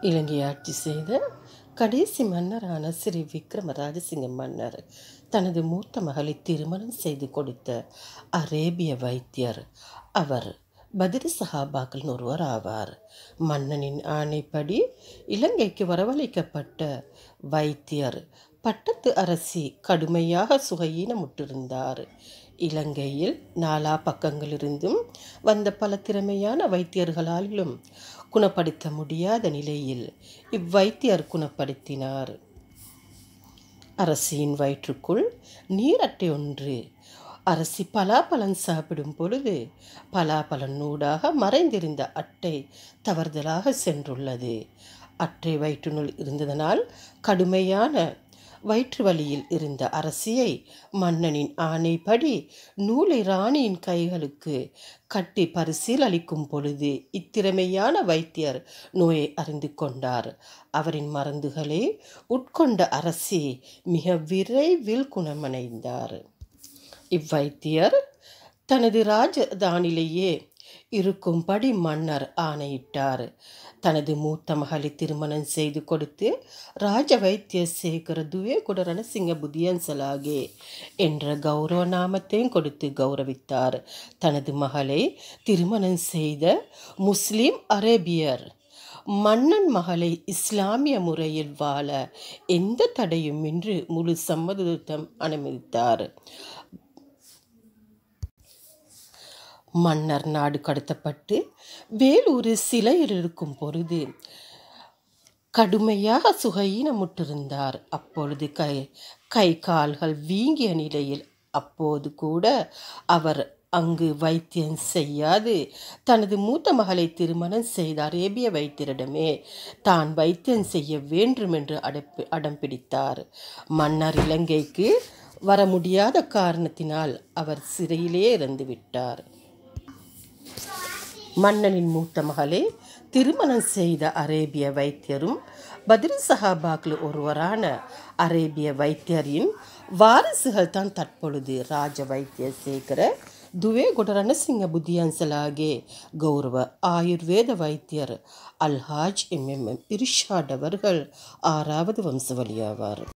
இலங்கை ஆட்சி செய்த கடைசி மன்னரான ஸ்ரீ விக்ரம ராஜசிங்க மன்னர் தனது மூத்த மகளை திருமணம் செய்து கொடுத்த அரேபிய வைத்தியர் அவர் பதிரி சஹாபாக்கள் ஒருவர் ஆவார் மன்னனின் ஆணைப்படி இலங்கைக்கு வரவழைக்கப்பட்ட வைத்தியர் பட்டத்து அரசி கடுமையாக சுகையீனமுற்றிருந்தார் இலங்கையில் நாலா பக்கங்களிலிருந்தும் வந்த பல திறமையான வைத்தியர்களாலும் குணப்படுத்த முடியாத நிலையில் இவ்வைத்தியர் குணப்படுத்தினார் அரசியின் வயிற்றுக்குள் நீரட்டை ஒன்று அரசி பலாப்பழம் சாப்பிடும் பொழுது பலாப்பழம் நூடாக மறைந்திருந்த அட்டை தவறுதலாக சென்றுள்ளது அட்டை வயிற்றுனுள் இருந்ததனால் கடுமையான வயிற்று வலியில் இருந்த அரசியை மன்னனின் ஆணைப்படி நூலை ராணியின் கைகளுக்கு கட்டி பரிசில் அளிக்கும் பொழுது இத்திறமையான வைத்தியர் நோயை அறிந்து கொண்டார் அவரின் மருந்துகளை உட்கொண்ட அரசி மிக விரைவில் குணமடைந்தார் இவ்வைத்தியர் தனது ராஜதானிலேயே இருக்கும்படி மன்னர் ஆணையிட்டார் தனது மூத்த மகளை திருமணம் செய்து கொடுத்து ராஜ வைத்திய சேகர துவே குடரன சிங்க புதியன்சலாகே என்ற கௌரவ நாமத்தையும் கொடுத்து கௌரவித்தார் தனது மகளை திருமணம் செய்த முஸ்லிம் அரேபியர் மன்னன் மகளை இஸ்லாமிய முறையில் வாழ எந்த தடையுமின்றி முழு சம்மதம் அனுமதித்தார் மன்னர் நாடு கடத்தப்பட்டு வேலூரில் சிலையில் இருக்கும் பொழுது கடுமையாக சுகையினமுற்றிருந்தார் அப்பொழுது கை கை கால்கள் வீங்கிய நிலையில் அப்போது கூட அவர் அங்கு வைத்தியம் செய்யாது தனது மூத்த மகளை திருமணம் செய்த அரேபிய வைத்தியரிடமே தான் வைத்தியம் செய்ய வேண்டும் என்று அடப்பி அடம் பிடித்தார் மன்னர் இலங்கைக்கு வர முடியாத காரணத்தினால் அவர் சிறையிலே இறந்து விட்டார் மன்னனின் மூத்த மகளை திருமணம் செய்த அரேபிய வைத்தியரும் பதிரி சஹாபாக்கள் ஒருவரான அரேபிய வைத்தியரின் வாரிசுகள் தான் தற்பொழுது ராஜ வைத்திய சேகர துவே குடரணசிங்க புத்தியன்சலாகே கௌரவ ஆயுர்வேத வைத்தியர் அல்ஹாஜ் எம் எம் இர்ஷாட் அவர்கள் ஆறாவது வம்சவழியாவார்